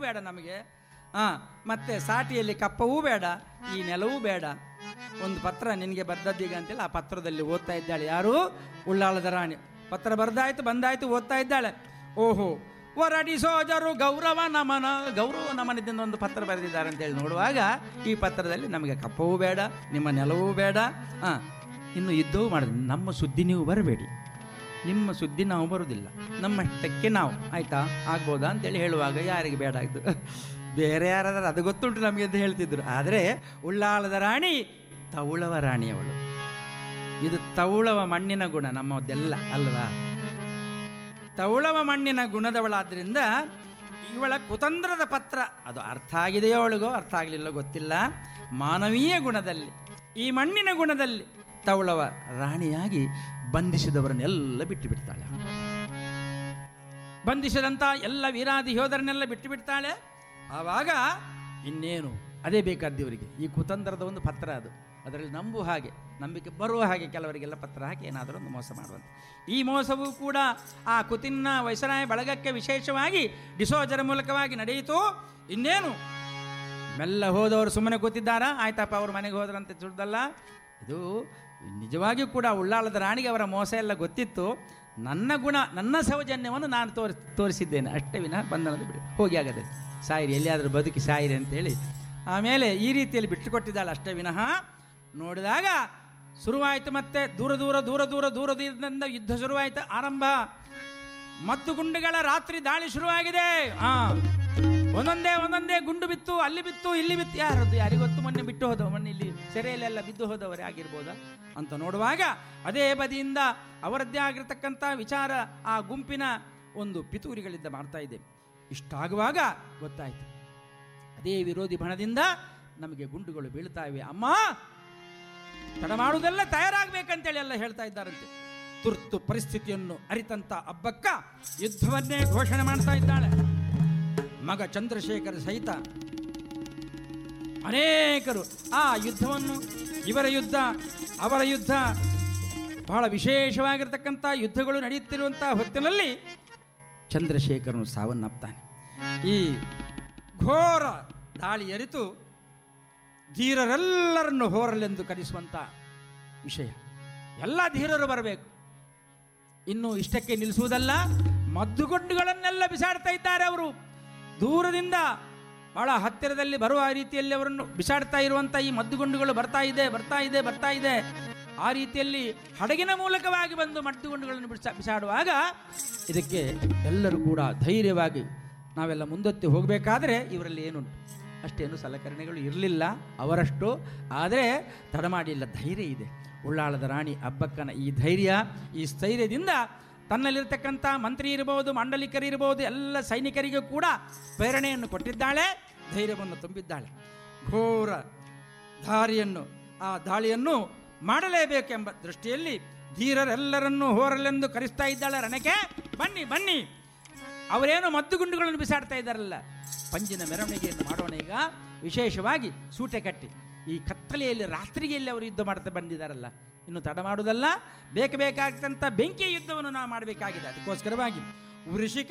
ಬೇಡ ನಮಗೆ ಹಾಂ ಮತ್ತೆ ಸಾಟಿಯಲ್ಲಿ ಕಪ್ಪವೂ ಬೇಡ ಈ ನೆಲವೂ ಬೇಡ ಒಂದು ಪತ್ರ ನಿನಗೆ ಬರ್ದದ್ದೀಗ ಅಂತೇಳಿ ಆ ಪತ್ರದಲ್ಲಿ ಓದ್ತಾ ಇದ್ದಾಳೆ ಯಾರು ಉಳ್ಳಾಳದ ರಾಣಿ ಪತ್ರ ಬರ್ದಾಯ್ತು ಬಂದಾಯ್ತು ಓದ್ತಾ ಇದ್ದಾಳೆ ಓಹೋ ಹೊರಡಿಸೋಜರು ಗೌರವ ನಮನ ಗೌರವ ನಮನದಿಂದ ಒಂದು ಪತ್ರ ಬರೆದಿದ್ದಾರೆ ಅಂತೇಳಿ ನೋಡುವಾಗ ಈ ಪತ್ರದಲ್ಲಿ ನಮಗೆ ಕಪ್ಪವೂ ಬೇಡ ನಿಮ್ಮ ನೆಲವೂ ಬೇಡ ಹಾಂ ಇನ್ನು ಯುದ್ಧವೂ ಮಾಡಿದ್ವಿ ನಮ್ಮ ಸುದ್ದಿ ನೀವು ಬರಬೇಡಿ ನಿಮ್ಮ ಸುದ್ದಿ ನಾವು ಬರುವುದಿಲ್ಲ ನಮ್ಮಷ್ಟಕ್ಕೆ ನಾವು ಆಯ್ತಾ ಆಗ್ಬೋದಾ ಅಂತೇಳಿ ಹೇಳುವಾಗ ಯಾರಿಗೆ ಬೇಡ ಆಯಿತು ಬೇರೆ ಯಾರಾದ್ರೂ ಅದು ಗೊತ್ತುಂಟು ನಮಗೆ ಅಂತ ಹೇಳ್ತಿದ್ರು ಆದರೆ ಉಳ್ಳಾಳದ ರಾಣಿ ತೌಳವ ರಾಣಿಯವಳು ಇದು ತೌಳವ ಮಣ್ಣಿನ ಗುಣ ನಮ್ಮದೆಲ್ಲ ಅಲ್ವಾ ತೌಳವ ಮಣ್ಣಿನ ಗುಣದವಳಾದ್ರಿಂದ ಇವಳ ಕುತಂತ್ರದ ಪತ್ರ ಅದು ಅರ್ಥ ಆಗಿದೆಯೋ ಅವಳಿಗೋ ಅರ್ಥ ಆಗಲಿಲ್ಲ ಗೊತ್ತಿಲ್ಲ ಮಾನವೀಯ ಗುಣದಲ್ಲಿ ಈ ಮಣ್ಣಿನ ಗುಣದಲ್ಲಿ ತೌಳವ ರಾಣಿಯಾಗಿ ಬಂಧಿಸಿದವರನ್ನೆಲ್ಲ ಬಿಟ್ಟು ಬಿಡ್ತಾಳೆ ಬಂಧಿಸಿದಂಥ ಎಲ್ಲ ವೀರಾದಿ ಯೋಧರನ್ನೆಲ್ಲ ಬಿಟ್ಟು ಬಿಡ್ತಾಳೆ ಆವಾಗ ಇನ್ನೇನು ಅದೇ ಬೇಕಾದ್ದು ಇವರಿಗೆ ಈ ಕುತಂತ್ರದ ಒಂದು ಪತ್ರ ಅದು ಅದರಲ್ಲಿ ನಂಬುವ ಹಾಗೆ ನಂಬಿಕೆ ಬರುವ ಹಾಗೆ ಕೆಲವರಿಗೆಲ್ಲ ಪತ್ರ ಹಾಕಿ ಏನಾದರೂ ಒಂದು ಮೋಸ ಮಾಡುವಂತೆ ಈ ಮೋಸವೂ ಕೂಡ ಆ ಕುತಿನ್ನ ವೈಸರಾಯ ಬಳಗಕ್ಕೆ ವಿಶೇಷವಾಗಿ ಡಿಸೋಜರ ಮೂಲಕವಾಗಿ ನಡೆಯಿತು ಇನ್ನೇನು ಮೆಲ್ಲ ಹೋದವರು ಸುಮ್ಮನೆ ಕೂತಿದ್ದಾರಾ ಆಯ್ತಪ್ಪ ಅವ್ರ ಮನೆಗೆ ಹೋದ್ರಂತೆ ಸುಳ್ದಲ್ಲ ಇದು ನಿಜವಾಗಿಯೂ ಕೂಡ ಉಳ್ಳಾಳದ ರಾಣಿಗೆ ಅವರ ಮೋಸ ಎಲ್ಲ ಗೊತ್ತಿತ್ತು ನನ್ನ ಗುಣ ನನ್ನ ಸೌಜನ್ಯವನ್ನು ನಾನು ತೋರಿಸ್ ತೋರಿಸಿದ್ದೇನೆ ಅಷ್ಟೇ ವಿನ ಬಂಧನದ ಬಿಡಿ ಹೋಗಿ ಆಗದೆ ಸಾಯಿರಿ ಎಲ್ಲಿಯಾದರೂ ಬದುಕಿ ಸಾಯಿರಿ ಅಂತೇಳಿ ಆಮೇಲೆ ಈ ರೀತಿಯಲ್ಲಿ ಬಿಟ್ಟುಕೊಟ್ಟಿದ್ದಾಳೆ ಅಷ್ಟೇ ವಿನಃ ನೋಡಿದಾಗ ಶುರುವಾಯಿತು ಮತ್ತೆ ದೂರ ದೂರ ದೂರ ದೂರ ದೂರದಿಂದ ಯುದ್ಧ ಶುರುವಾಯಿತು ಆರಂಭ ಮದ್ದು ಗುಂಡುಗಳ ರಾತ್ರಿ ದಾಳಿ ಶುರುವಾಗಿದೆ ಆ ಒಂದೊಂದೇ ಒಂದೊಂದೇ ಗುಂಡು ಬಿತ್ತು ಅಲ್ಲಿ ಬಿತ್ತು ಇಲ್ಲಿ ಬಿತ್ತು ಯಾರದ್ದು ಯಾರಿಗೊತ್ತು ಮೊನ್ನೆ ಬಿಟ್ಟು ಹೋದವು ಮೊನ್ನೆ ಇಲ್ಲಿ ಸೆರೆಯಲ್ಲೆಲ್ಲ ಬಿದ್ದು ಹೋದವರೇ ಆಗಿರ್ಬೋದಾ ಅಂತ ನೋಡುವಾಗ ಅದೇ ಬದಿಯಿಂದ ಅವರದ್ದೇ ಆಗಿರತಕ್ಕಂಥ ವಿಚಾರ ಆ ಗುಂಪಿನ ಒಂದು ಪಿತೂರಿಗಳಿಂದ ಮಾಡ್ತಾ ಇದೆ ಇಷ್ಟಾಗುವಾಗ ಗೊತ್ತಾಯಿತು ಅದೇ ವಿರೋಧಿ ಬಣದಿಂದ ನಮಗೆ ಗುಂಡುಗಳು ಬೀಳ್ತಾ ಇವೆ ಅಮ್ಮ ತಡ ಮಾಡುವುದೆಲ್ಲ ತಯಾರಾಗಬೇಕಂತೇಳಿ ಎಲ್ಲ ಹೇಳ್ತಾ ಇದ್ದಾರಂತೆ ತುರ್ತು ಪರಿಸ್ಥಿತಿಯನ್ನು ಅರಿತಂತ ಅಬ್ಬಕ್ಕ ಯುದ್ಧವನ್ನೇ ಘೋಷಣೆ ಮಾಡ್ತಾ ಇದ್ದಾಳೆ ಮಗ ಚಂದ್ರಶೇಖರ ಸಹಿತ ಅನೇಕರು ಆ ಯುದ್ಧವನ್ನು ಇವರ ಯುದ್ಧ ಅವರ ಯುದ್ಧ ಬಹಳ ವಿಶೇಷವಾಗಿರ್ತಕ್ಕಂಥ ಯುದ್ಧಗಳು ನಡೆಯುತ್ತಿರುವಂಥ ಹೊತ್ತಿನಲ್ಲಿ ಚಂದ್ರಶೇಖರನು ಸಾವನ್ನಪ್ತಾನೆ ಈ ಘೋರ ದಾಳಿ ಅರಿತು ಧೀರರೆಲ್ಲರನ್ನು ಹೋರಲೆಂದು ಕರೆಸುವಂಥ ವಿಷಯ ಎಲ್ಲ ಧೀರರು ಬರಬೇಕು ಇನ್ನು ಇಷ್ಟಕ್ಕೆ ನಿಲ್ಲಿಸುವುದಲ್ಲ ಮದ್ದುಗುಂಡುಗಳನ್ನೆಲ್ಲ ಬಿಸಾಡ್ತಾ ಇದ್ದಾರೆ ಅವರು ದೂರದಿಂದ ಬಹಳ ಹತ್ತಿರದಲ್ಲಿ ಬರುವ ರೀತಿಯಲ್ಲಿ ಅವರನ್ನು ಬಿಸಾಡ್ತಾ ಇರುವಂಥ ಈ ಮದ್ದುಗುಂಡುಗಳು ಬರ್ತಾ ಇದೆ ಬರ್ತಾ ಇದೆ ಬರ್ತಾ ಇದೆ ಆ ರೀತಿಯಲ್ಲಿ ಹಡಗಿನ ಮೂಲಕವಾಗಿ ಬಂದು ಮದ್ದುಗುಂಡುಗಳನ್ನು ಬಿಡಿಸ ಬಿಸಾಡುವಾಗ ಇದಕ್ಕೆ ಎಲ್ಲರೂ ಕೂಡ ಧೈರ್ಯವಾಗಿ ನಾವೆಲ್ಲ ಮುಂದೊತ್ತಿ ಹೋಗಬೇಕಾದ್ರೆ ಇವರಲ್ಲಿ ಏನುಂಟು ಅಷ್ಟೇನು ಸಲಕರಣೆಗಳು ಇರಲಿಲ್ಲ ಅವರಷ್ಟು ಆದರೆ ತಡಮಾಡಿಲ್ಲ ಧೈರ್ಯ ಇದೆ ಉಳ್ಳಾಳದ ರಾಣಿ ಅಬ್ಬಕ್ಕನ ಈ ಧೈರ್ಯ ಈ ಸ್ಥೈರ್ಯದಿಂದ ತನ್ನಲ್ಲಿರ್ತಕ್ಕಂಥ ಮಂತ್ರಿ ಇರಬಹುದು ಮಂಡಲಿಕರಿರ್ಬೋದು ಎಲ್ಲ ಸೈನಿಕರಿಗೂ ಕೂಡ ಪ್ರೇರಣೆಯನ್ನು ಕೊಟ್ಟಿದ್ದಾಳೆ ಧೈರ್ಯವನ್ನು ತುಂಬಿದ್ದಾಳೆ ಘೋರ ದಾರಿಯನ್ನು ಆ ದಾಳಿಯನ್ನು ಮಾಡಲೇಬೇಕೆಂಬ ದೃಷ್ಟಿಯಲ್ಲಿ ಧೀರರೆಲ್ಲರನ್ನೂ ಹೋರಲೆಂದು ಕರೆಸ್ತಾ ಇದ್ದಾಳೆ ರಣಕ್ಕೆ ಬನ್ನಿ ಬನ್ನಿ ಅವರೇನು ಮದ್ದುಗುಂಡುಗಳನ್ನು ಬಿಸಾಡ್ತಾ ಇದ್ದಾರಲ್ಲ ಪಂಜಿನ ಮೆರವಣಿಗೆಯನ್ನು ಮಾಡೋಣ ಈಗ ವಿಶೇಷವಾಗಿ ಸೂಟೆ ಕಟ್ಟಿ ಈ ಕತ್ತಲೆಯಲ್ಲಿ ರಾತ್ರಿಗೆಯಲ್ಲಿ ಅವರು ಯುದ್ಧ ಮಾಡ್ತಾ ಬಂದಿದ್ದಾರಲ್ಲ ಇನ್ನು ತಡ ಮಾಡುವುದಲ್ಲ ಬೇಕು ಬೇಕಾಗ್ತಂಥ ಬೆಂಕಿಯ ಯುದ್ಧವನ್ನು ನಾವು ಮಾಡಬೇಕಾಗಿದೆ ಅದಕ್ಕೋಸ್ಕರವಾಗಿ ವೃಷಿಕ